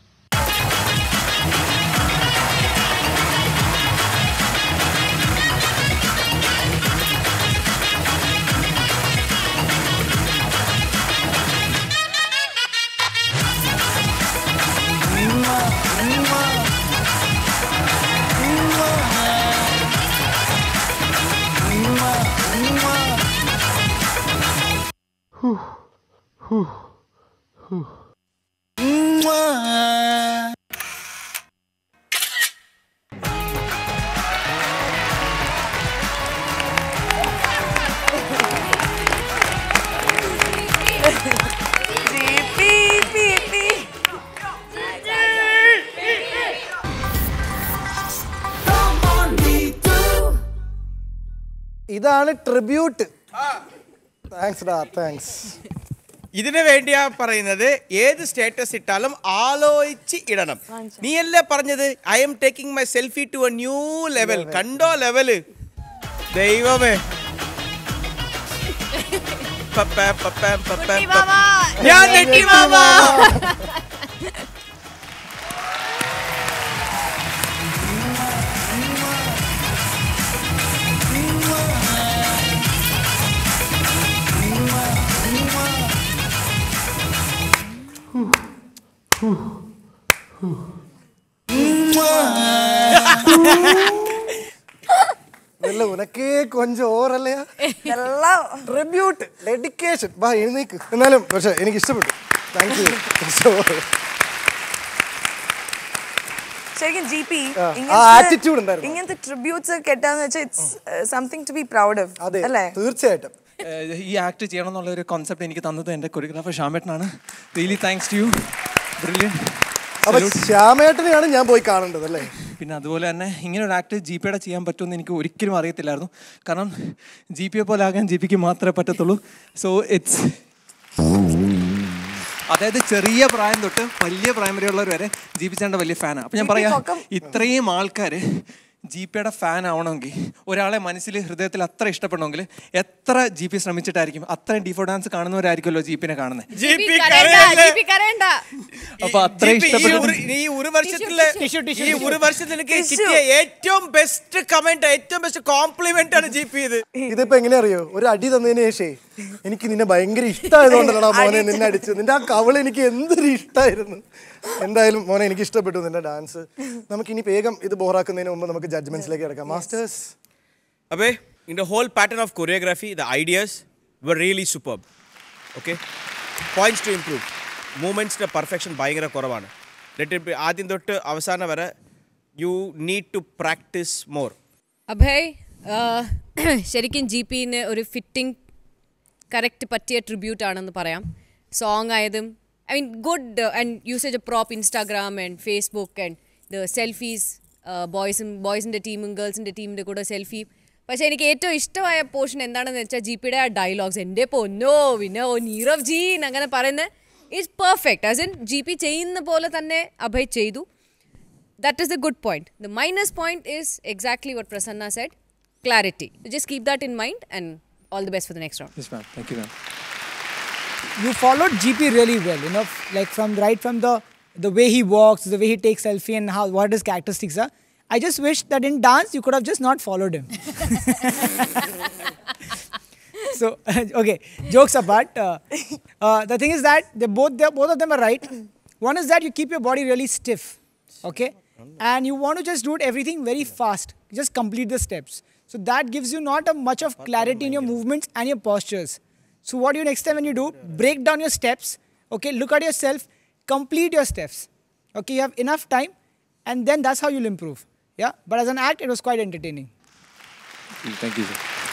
ഇതാണ് ട്രിബ്യൂട്ട് താങ്ക്സ് ഡാ താങ്ക്സ് ഇതിനു വേണ്ടിയാ പറയുന്നത് ഏത് സ്റ്റേറ്റസ് ഇട്ടാലും ആലോചിച്ച് ഇടണം നീയല്ലേ പറഞ്ഞത് I'm taking my selfie to a new level കണ്ടോ ലെവല് ദൈവമേ പപ്പ, പപ്പ, പപ്പ, പപ്പ. ഞാൻ നെട്ടി മാമാ ഇല്ല ഉനക്കേ കൊഞ്ചം ഓറല്ലയാ എല്ലാം ട്രിബ്യൂട്ട് ഡെഡിക്കേഷൻ വാ എഴുന്നേക്ക് എന്നാലും പക്ഷെ എനിക്ക് ഇഷ്ടപ്പെട്ടു താങ്ക് യു ശരിക്കും ജി പി ആ, ആ attitude ഉണ്ടായിരുന്നു. ഇങ്ങനത്തെ ട്രിബ്യൂട്ട്സ് കെട്ടാന്ന് വെച്ചാൽ it's something to be proud of അതെ അല്ലേ തീർച്ചയായിട്ടും ഏഹ് ഈ ആക്ട് ചെയ്യണം എന്നുള്ള ഒരു കോൺസെപ്റ്റ് എനിക്ക് തന്നത് എൻ്റെ കൊറിയോഗ്രാഫർ ഷാമേട്ടനാണ് really thanks to you brilliant അപ്പൊ ശ്യാമേട്ടനെയാണ് ഞാൻ പോയി കാണേണ്ടത് അല്ലേ പിന്നെ അതുപോലെ തന്നെ ഇങ്ങനെ ഒരു ആക്ട് ജി പിയുടെ ചെയ്യാൻ പറ്റുമെന്ന് എനിക്ക് ഒരിക്കലും അറിയത്തില്ലായിരുന്നു കാരണം ജി പിയെ പോലെ ആകാൻ ജി പിക്ക് മാത്രമേ പറ്റത്തുള്ളൂ സോ ഇറ്റ്സ് അതായത് ചെറിയ പ്രായം തൊട്ട് വലിയ പ്രായം വരെയുള്ളവർ വരെ ജി പി ചേട്ടൻ്റെ വലിയ ഫാനാണ് അപ്പം ഞാൻ GP പറയാം പൊക്കം- ഇത്രയും ആൾക്കാർ ജി പിയുടെ ഫാൻ ആവണമെങ്കിൽ ഒരാളെ മനസ്സിൽ ഹൃദയത്തിൽ അത്ര ഇഷ്ടപ്പെടണമെങ്കിൽ എത്ര ജി പി ശ്രമിച്ചിട്ടായിരിക്കും അത്രയും ഡിഫോ ഡാൻസ് കാണുന്നവരായിരിക്കുമല്ലോ ജി പിനെ കാണുന്നത് ജി പി കരയണ്ട കരയല്ലേ? ജി പി കരയണ്ട അപ്പൊ അത്രയും ഈ ഇഷ്ടപ്പെട്ടിട്ട് ഒരു- ഈ ഒരു വർഷത്തിലെ ഈ ഒരു വർഷത്തിൽ എനിക്ക് കിട്ടിയ ഏറ്റവും ബെസ്റ്റ് കമന്റ് ഏറ്റവും ബെസ്റ്റ് കോംപ്ലിമെന്റ് ആണ് ജി പി ഇത് ഇതിപ്പോ എങ്ങനെയാ അറിയോ ഒരു അടി തന്നതിന് ശേഷേ എനിക്ക് നിന്നെ ഭയങ്കര ഇഷ്ടമായതുകൊണ്ടല്ലടാ മോനെ നിന്നെ അടിച്ചത് നിന്റെ ആ കവള് എനിക്ക് എന്തൊരു ഇഷ്ടമായിരുന്നു എന്തായാലും മോനെ എനിക്ക് ഇഷ്ടപ്പെട്ടു നിന്റെ ഡാൻസ് നമുക്ക് ഇനി വേഗം ഇത് ബോറാക്കുന്നതിന് മുമ്പ് നമുക്ക് ജഡ്ജ്മെന്റ്സിലേക്ക് കിടക്കാം masters Abhay, in the whole pattern of choreography, the ideas were really superb. Okay? Points to improve. മൂവ്മെൻറ്റ്സിൻ്റെ പെർഫെക്ഷൻ ഭയങ്കര കുറവാണ് ലെറ്റ് ഇറ്റ് ബി ആദ്യം തൊട്ട് അവസാനം വരെ you need to practise more Abhay ആ, ശരിക്കും ജി പിന്ന് ഒരു ഫിറ്റിംഗ് കറക്റ്റ് പറ്റിയ ട്രിബ്യൂട്ട് ആണെന്ന് പറയാം സോങ് ആയതും I mean good and usage of prop Instagram and Facebook and the selfies ബോയ്സും ബോയ്സിൻ്റെ ടീമും ഗേൾസിൻ്റെ ടീമിൻ്റെ കൂടെ സെൽഫി പക്ഷേ എനിക്ക് ഏറ്റവും ഇഷ്ടമായ പോർഷൻ എന്താണെന്ന് വെച്ചാൽ ജി പിയുടെ ആ ഡയലോഗ്സ് എൻ്റെ പൊന്നോ പിന്നെ ഓ നീരവ് ജീൻ അങ്ങനെ പറയുന്നത് is perfect as in G P ചെയ്യുന്ന പോലെ തന്നെ അഭയ് ചെയ്തു that is the good point. The minus point is exactly what Prasanna said clarity. So just keep that in mind and all the best for the next round. Yes, ma'am. Thank you, ma'am. you followed GP really well, you know, f- like from right from the the way he walks, the way he takes selfie, and how what his characteristics are. I just wish that in dance you could have just not followed him. so okay, jokes apart, uh, uh, the thing is that they both they both of them are right. One is that you keep your body really stiff, okay, and you want to just do it everything very fast. Just complete the steps. So that gives you not a much of clarity in your movements and your postures. So what do you next time when you do? Break down your steps. Okay, look at yourself, complete your steps. Okay, you have enough time, and then that's how you'll improve. Yeah, but as an act, it was quite entertaining. Thank you sir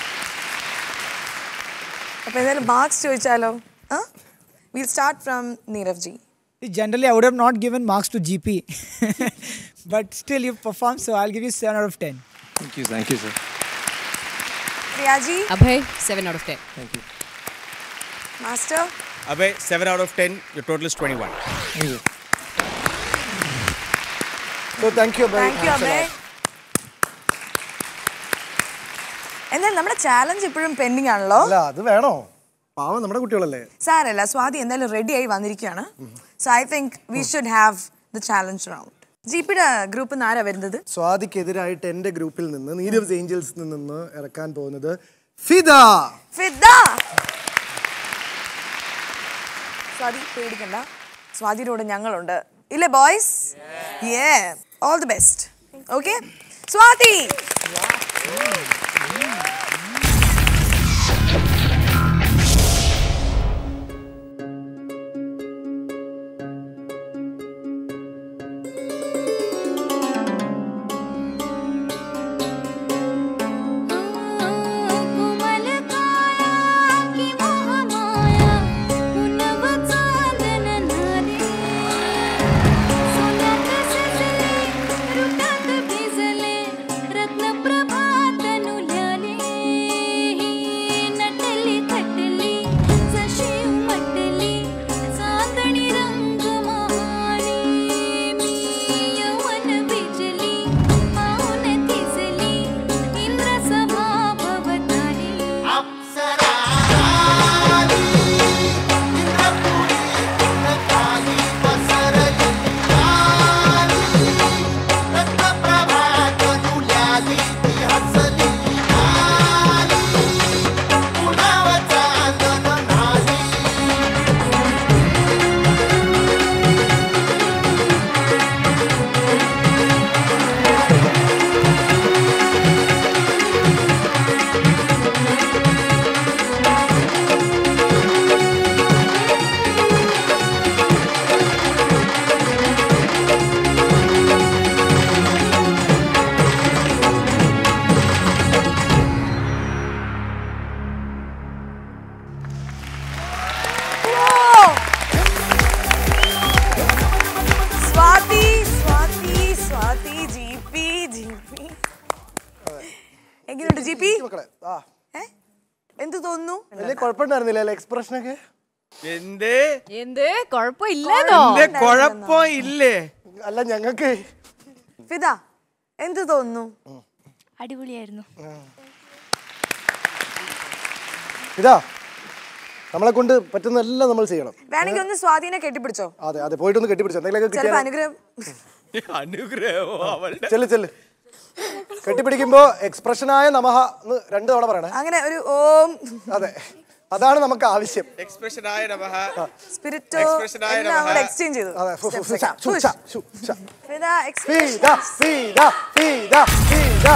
അപ്പൊ എന്തായാലും marks ചോദിച്ചാലോ will start from Neerav ji Generally, I would have not given marks to GP, but still you performed, so I'll give you 7 out of 10. Thank you thank you sir Priya ji Abhay seven out of ten thank you master Abhay, 7 out of 10. Your total is 21. So thank you, Abhay. Thank you Thanks a Abhay lot. എന്തായാലും നമ്മുടെ challenge ഇപ്പോഴും pending ആണല്ലോ അല്ല അത് വേണോ പാവം നമ്മുടെ കുട്ടികളല്ലേ സാരല്ല സ്വാതി എന്തായാലും റെഡി ആയി വന്നിരിക്കുകയാണ് so I think we should have the challenge round G പിയുടെ ഗ്രൂപ്പിൽ നിന്ന് ആരാ വരുന്നത് സ്വാതിക്കെതിരായിട്ട് എന്റെ ഗ്രൂപ്പിൽ നിന്ന് നീരവ് ഏഞ്ചൽസ് നിന്ന് ഇറക്കാൻ പോകുന്നത് ഫിദ ഫിദ സ്വാതി പേടിക്കണ്ട സ്വാതിയുടെ കൂടെ ഞങ്ങളുണ്ട് ഇല്ലേ ബോയ്സ് യേ all the best okay Swati कुमल काया की महामाया पुनव चांदन नारे सोन्यात सजले रुटात भिजले रत्न प्रभात नुल्याले नटली थटली जशी उमटली चांदणी रंग महाणी मी यवन भिजली पाऊन थिजली इंद्र सभा भवतारी Swati Swati Swati G P G P എങ്ങനെയുണ്ട് ജി പി മക്കളെ ആ എന്ത് തോന്നുന്നു വലിയ കുഴപ്പമുണ്ടായിരുന്നില്ല അല്ലേ എക്സ്പ്രഷനൊക്കെ എന്ത് എന്ത് കുഴപ്പമില്ലെന്നോ ഇല്ല, കുഴപ്പം ഇല്ലേ അല്ല ഞങ്ങൾക്ക് ഫിദ എന്ത് തോന്നുന്നു അടിപൊളിയായിരുന്നു ഇതാ നമ്മളെ കൊണ്ട് പറ്റുന്ന എല്ലാം നമ്മൾ ചെയ്യണം വേണമെങ്കിൽ ഒന്ന് സ്വാധീനെ കെട്ടിപ്പിടിച്ചോ അതെ അതെ പോയിട്ടൊന്ന് കെട്ടിപ്പിടിച്ചു എന്തെങ്കിലുമൊക്കെ ചിലപ്പോ കിട്ടിയാൽ അനുഗ്രഹം അനുഗ്രഹമോ അവളുടെ ചെല്ല് ചെല്ല് കെട്ടിപ്പിടിക്കുമ്പോ എക്സ്പ്രഷനായ നമഹ എന്ന് രണ്ട് തവണ പറയണേ അങ്ങനെ ഒരു ഓം അതെ അതാണ് നമുക്ക് ആവശ്യം എക്സ്പ്രഷൻ ആയ നമഃ സ്പിരിറ്റോ Expression ആയ എല്ലാം നമഃ. അവിടെ എക്സ്ചേഞ്ച് ചെയ്തു അതെ ഫു- ഫു- ഫു- Steps ഷ- ഒക്കെ. ഷു- Push. ഷ- ഷു- ഷ. ഫിദ ഫീദ expression. ഫീദ ഫീദ ഫീദ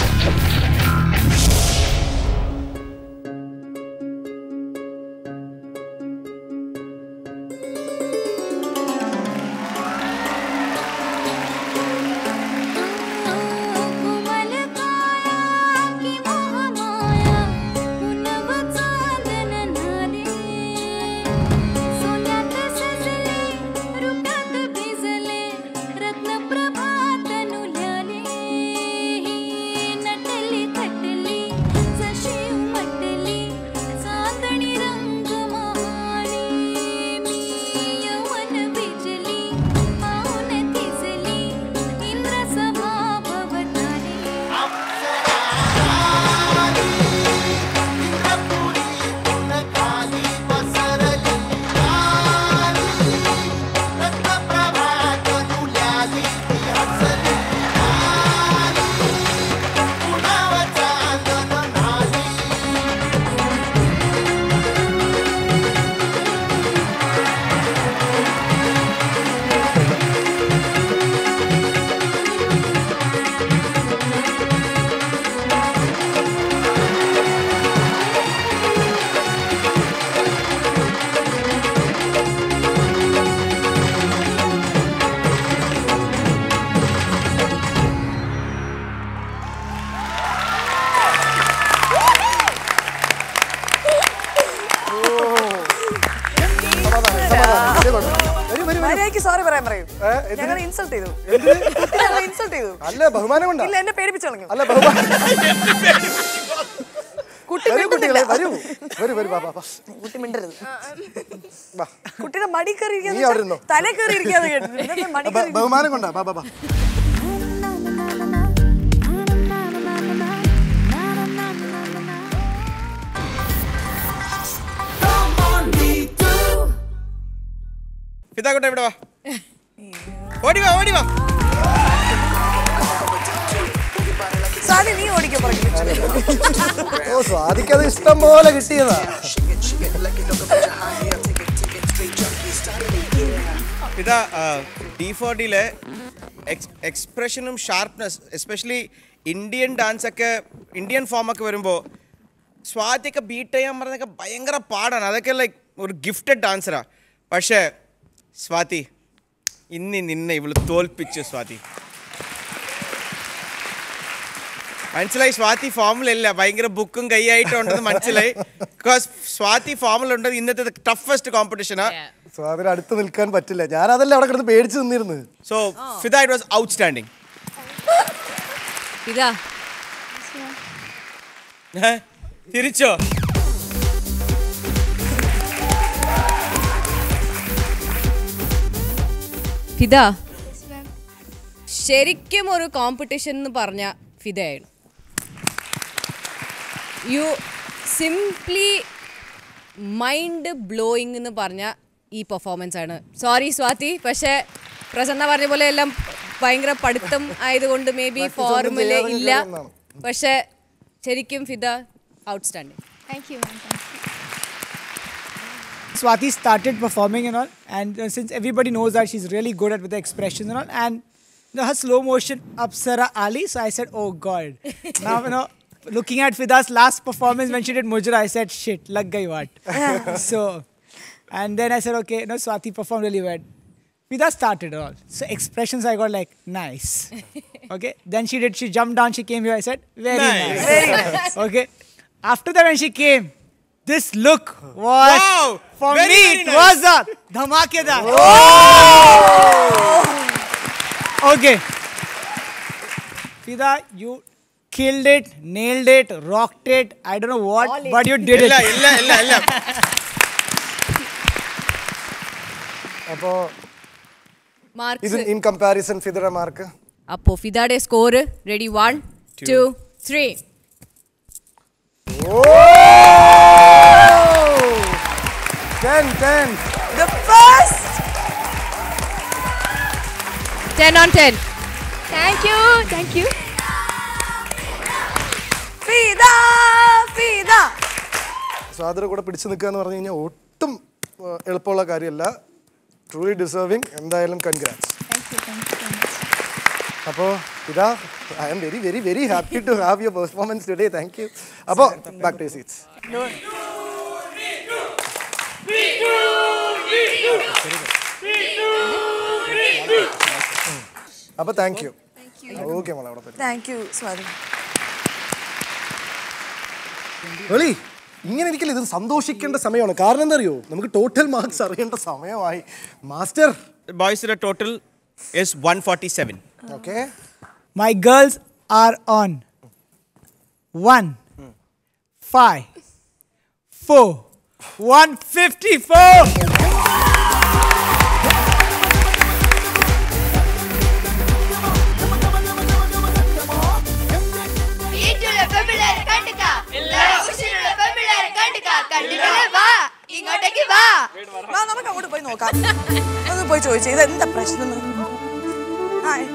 कुमल काया की महामाया पुनव चांदन नारे सोन्यात सजले रुटात भिजले रत्न प्रभात नुल्याले മര്യാദയ്ക്ക് സോറി പറയാൻ പറയൂ ഏ, എന്തിന്? ഞങ്ങൾ ഇൻസൾട്ട് ചെയ്തു എന്തിന്? കുട്ടി ഇൻസൾട്ട് ചെയ്തു അല്ല ബഹുമാനം കൊണ്ടാ ഇല്ല എന്നെ പേടിപ്പിച്ചു കളഞ്ഞു അല്ല ബഹുമാനം കുട്ടി വരൂ കുട്ടികളെ മിണ്ടുന്നില്ല. വരൂ വരൂ വരൂ വാ വാ വാ കുട്ടി മിണ്ടരുത് വാ. കുട്ടിയുടെ മടി കയറി നീ അവിടെ ഇരുന്നോ. തല കയറി ഇരിക്കാന്ന് കേട്ടു ഇതൊക്കെ മടി ബ- കയറി ബഹുമാനം കൊണ്ടാ ബാ ബാ ബാ പിതാക്കോട്ടെ ഇവിടെ വാ ഓടി വാ ഓടി വാ സാധി നീ ഓടിക്കോ പറഞ്ഞു ഓ സ്വാദിക്കത് ഇഷ്ടം പോലെ കിട്ടിയതാ ഇതാ ഡി ഫോർ ഡിയിലെ എക്സ്പ്രഷനും ഷാർപ്നെസ് എസ്പെഷ്യലി ഇന്ത്യൻ ഡാൻസ് ഒക്കെ ഇന്ത്യൻ ഫോം ഒക്കെ വരുമ്പോൾ സ്വാതിയൊക്കെ ബീറ്റ് ചെയ്യാൻ പറഞ്ഞൊക്കെ ഭയങ്കര പാടാണ് അതൊക്കെ ലൈക്ക് ഒരു ഗിഫ്റ്റഡ് ഡാൻസറാ പക്ഷേ സ്വാതി ഇന്ന് നിന്നെ ഇവള് തോൽപ്പിച്ചു സ്വാതി മനസ്സിലായി സ്വാതി ഫോമിലല്ല ഭയങ്കര ബുക്കും കൈയായിട്ടുണ്ടെന്ന് മനസ്സിലായി ബിക്കോസ് സ്വാതി ഫോമിലുണ്ട് ഇന്നത്തെ ടഫസ്റ്റ് കോമ്പറ്റീഷനാ സ്വാതിന് അടുത്ത് നിൽക്കാൻ പറ്റില്ല ഞാൻ അതല്ല അവിടെ കിടന്ന് പേടിച്ച് നിന്നിരുന്നു so Fida it was outstanding ഇതാ തിരിച്ചോ ഫിദ ശരിക്കും ഒരു കോമ്പറ്റീഷൻ എന്ന് പറഞ്ഞ ഫിദയാണ് യു സിംപ്ലി മൈൻഡ് ബ്ലോയിങ് എന്ന് പറഞ്ഞ ഈ പെർഫോമൻസ് ആണ് സോറി സ്വാതി പക്ഷേ പ്രസന്ന പറഞ്ഞ പോലെ എല്ലാം ഭയങ്കര പഠിത്തം ആയതുകൊണ്ട് മേ ബി Practice ഒന്നും ഫോർമുല ചെയ്യാതെ ഇല്ല കയറുന്നതാണ്. പക്ഷേ ശരിക്കും Fida outstanding thank you Swati started performing and all, and uh, since everybody knows that she's really good at with the expressions and all, and you know, her slow motion Apsara Ali, so I said, oh god. now you know, looking at Fida's last performance when she did Mujra, I said, shit, lag gai what. so, and then I said, okay, no, Swati performed really well. Vida started and all. So expressions I got like nice. Okay. Then she did. She jumped down. She came here. I said very Nice. nice. Very nice. Okay. After that, when she came, this look was Wow! for Very, me. very it nice. was a dhamakedar. Okay. Fida, you killed it, nailed it, rocked it. I don't know what, but you did ഇല്ല it. ഇല്ല ഇല്ല ഇല്ല അപ്പോ ഇത് marks in comparison ഫിദറ mark അപ്പോ ഫിദയുടെ score ready one two three ten ten The first ten on ten thank you thank you Fida Fida സ്വാതിയുടെ കൂടെ പിടിച്ചു നിൽക്കുക എന്ന് പറഞ്ഞു കഴിഞ്ഞാൽ ഒട്ടും ആ, എളുപ്പമുള്ള കാര്യമല്ല ട്രൂലി ഡിസേർവിങ് എന്തായാലും കൺഗ്രാറ്റ്സ് അപ്പോൾ ഇതാ I am very very very happy to have your performance today thank you അപ്പോൾ ബാക്ക് ടു സീറ്റ്സ് അപ്പോൾ താങ്ക് യു ഓക്കെ മോളെ അവിടെ പറ്റും താങ്ക് യു സ്വാതി വെളി ഇങ്ങനെ ഇരിക്കില്ല ഇത് സന്തോഷിക്കേണ്ട സമയമാണ് കാരണം എന്താ അറിയോ നമുക്ക് ടോട്ടൽ മാർക്സ് അറിയേണ്ട സമയമായി മാസ്റ്റർ ബോയ്സിന്റെ total is one forty seven okay My girls are on one, five, four, one fifty-four. വീട്ടിലുള്ള പെമ്പിള്ളേരെ കണ്ടുക ഓഫീസിലുള്ള പെമ്പിള്ളേരെ കണ്ടുക കണ്ടിട്ടില്ലേ വാ ഇങ്ങോട്ടേക്ക് വാ വാ നമുക്ക് അങ്ങോട്ട് പോയി നോക്കാം ഒന്ന് പോയി ചോദിച്ചു ഇത് എന്താ പ്രശ്നം എന്ന്. ഹായ്.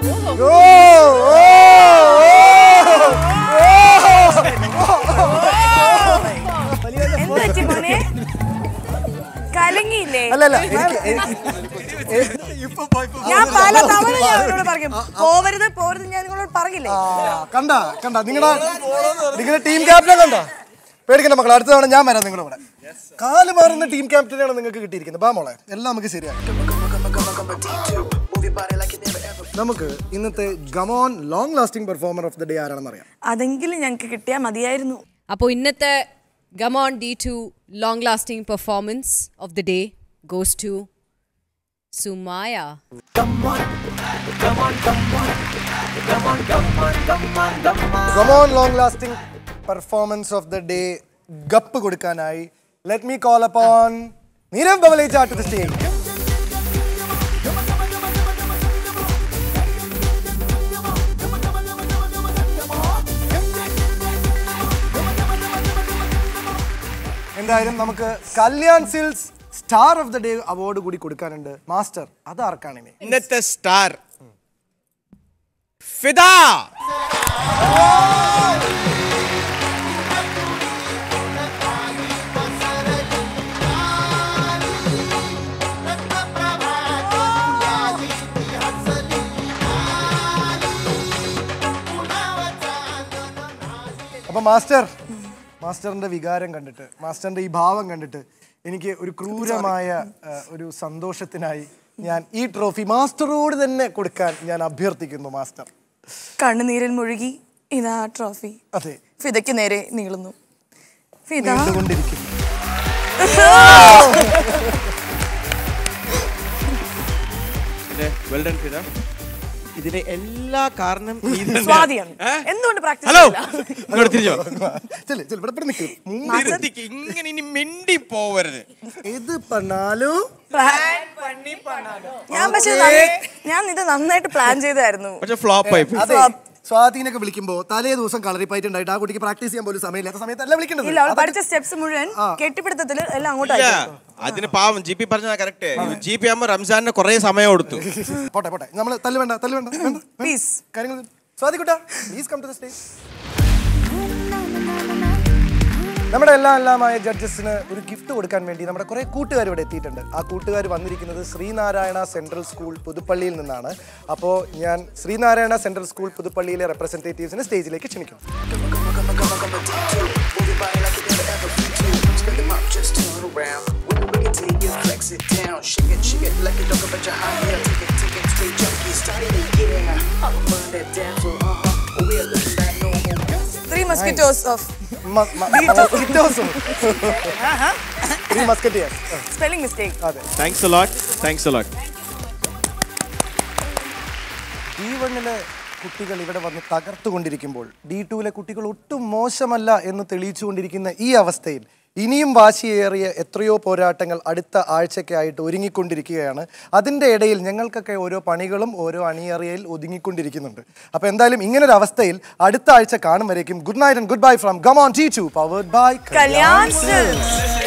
എന്ത് പറ്റി മോനെ കലങ്ങിയില്ലേ അല്ല അല്ല എനിക്ക് എനിക്ക് ഞാൻ പല തവണ ഞാൻ അവരോട് പറയും പോവരുത് പോവരുത് ഞാൻ നിങ്ങളോട് പറഞ്ഞില്ലേ ആ, കണ്ട കണ്ട നിങ്ങളുടെ നിങ്ങളുടെ ടീം ക്യാപ്റ്റൻ കണ്ട പേടിക്കണ്ട മക്കൾ അടുത്ത തവണ ഞാൻ വരാം നിങ്ങളുടെ കൂടെ കാല് മാറുന്ന ടീം ക്യാപ്റ്റനാണ് നിങ്ങൾക്ക് കിട്ടിയിരിക്കുന്നത് ബാ മോളെ എല്ലാം നമുക്ക് ശരിയാക്കാം നമുക്ക് ഇന്നത്തെ ഗമോൺ long lasting performer of the day ആരാണെന്ന് അറിയാം അതെങ്കിലും ഞങ്ങൾക്ക് കിട്ടിയാൽ മതിയായിരുന്നു അപ്പോൾ ഇന്നത്തെ ഗമോൺ ഡി ടു long lasting performance of the day goes to Sumaya ഗമോൺ long lasting performance of the day cup കൊടുക്കാനായി let me call upon Nirav Bavalecha to the stage എന്തായാലും നമുക്ക് Kalyan Silks star of the day award കൂടി കൊടുക്കാനുണ്ട് മാസ്റ്റർ അത് ആർക്കാണ് ഇനി ഇന്നത്തെ സ്റ്റാർ ഫിദ അപ്പൊ മാസ്റ്റർ മാസ്റ്ററിന്റെ വികാരം കണ്ടിട്ട് മാസ്റ്ററിന്റെ ഈ ഭാവം കണ്ടിട്ട് എനിക്ക് ഒരു ക്രൂരമായ ആ, ഒരു സന്തോഷത്തിനായി ഞാൻ ഈ ട്രോഫി മാസ്റ്ററോട് തന്നെ കൊടുക്കാൻ ഞാൻ അഭ്യർത്ഥിക്കുന്നു മാസ്റ്റർ കണ്ണുനീരിൽ മുഴുകി ഇതാ ട്രോഫി അതെ ഫിദയ്ക്ക് നേരെ നീളുന്നു ഫിദ നീണ്ടുകൊണ്ടിരിക്കുന്നു വെൽ ഡൺ ഫിദ ഇതിന്റെ എല്ലാ കാരണം ഈ തന്നെ. സ്വാതിയാണ് ഏ? എന്തുകൊണ്ട് പ്രാക്ടീസ് ഹലോ ഇങ്ങോട്ട് തിരിച്ചോ ചെല്ല്, ചെല്ല്, ഇവിടെ- ഇവിടെ നിക്ക്. മൂന്ന് നിർത്തിക്ക്. ഇങ്ങനെ ഇനി മിണ്ടി പോവരുത് ഇത് പണാലു ഞാൻ പക്ഷേ നന്ന- ഞാൻ ഇത് നന്നായിട്ട് പ്ലാൻ ചെയ്തായിരുന്നു പക്ഷെ ഫ്ലോപ്പ് ആയി പോയി. അതെ സ്വാധീനൊക്കെ വിളിക്കുമ്പോ തലേ ദിവസം കളറിപ്പായിട്ടുണ്ടായിട്ട് ആ കുട്ടിക്ക് പ്രാക്ടീസ് ചെയ്യാൻ പോലും സമയമില്ലാത്ത സമയത്തല്ല വിളിക്കേണ്ടത് ഇല്ല അവൾ പഠിച്ച സ്റ്റെപ്സ് മുഴുവൻ കെട്ടിപ്പിടുത്തത്തിൽ എല്ലാം ഇല്ല അങ്ങോട്ടായി അതിന് പാവം ജി പി പറഞ്ഞ കറക്റ്റ് ജി പി ആകുമ്പോ റംസാനിന് കുറെ സമയം കൊടുത്തു പോട്ടെ പോട്ടെ നമ്മൾ തല്ല് വേണ്ട തല്ല് വേണ്ട വേണ്ട, വേണ്ട. പ്ലീസ് കാര്യങ്ങൾ സ്വാതികുട്ട please come to the stage നമ്മുടെ എല്ലാം എല്ലാമായ ജഡ്ജസിന് ഒരു ഗിഫ്റ്റ് കൊടുക്കാൻ വേണ്ടി നമ്മുടെ കുറെ കൂട്ടുകാർ ഇവിടെ എത്തിയിട്ടുണ്ട് ആ കൂട്ടുകാർ വന്നിരിക്കുന്നത് ശ്രീനാരായണ സെൻട്രൽ സ്കൂൾ പുതുപ്പള്ളിയിൽ നിന്നാണ് അപ്പോൾ ഞാൻ ശ്രീനാരായണ സെൻട്രൽ സ്കൂൾ പുതുപ്പള്ളിയിലെ റെപ്രസെൻറ്റേറ്റീവ്സിനെ സ്റ്റേജിലേക്ക് ക്ഷണിക്കുന്നു Just turn around. When we can take it, flex it down. Shake it, shake it like a dog about your high heel. Take it, take it, straight junkie. Started it, yeah. I'll burn that down for uh-huh. We're looking like no more. Three mosquitoes of three musketeers spelling mistake അതെ thanks a lot thanks a lot D വണ്ണിലെ കുട്ടികൾ ഇവിടെ വന്ന് തകർത്തുകൊണ്ടിരിക്കുമ്പോൾ D ടുവിലെ കുട്ടികൾ ഒട്ടും മോശമല്ല എന്ന് തെളിയിച്ചുകൊണ്ടിരിക്കുന്ന ഈ അവസ്ഥയിൽ ഇനിയും വാശിയേറിയ എത്രയോ പോരാട്ടങ്ങൾ അടുത്ത ആഴ്ചയ്ക്കായിട്ട് ഒരുങ്ങിക്കൊണ്ടിരിക്കുകയാണ് അതിൻ്റെ ഇടയിൽ ഞങ്ങൾക്കൊക്കെ ഓരോ പണികളും ഓരോ അണിയറിയയിൽ ഒതുങ്ങിക്കൊണ്ടിരിക്കുന്നുണ്ട് അപ്പോൾ എന്തായാലും ഇങ്ങനൊരു അവസ്ഥയിൽ അടുത്ത ആഴ്ച കാണും വരേക്കും good night and good bye from ഗമോൺ ടീച്ചു പവേർഡ് ബൈ കല്യാൺ സിൽക്സ്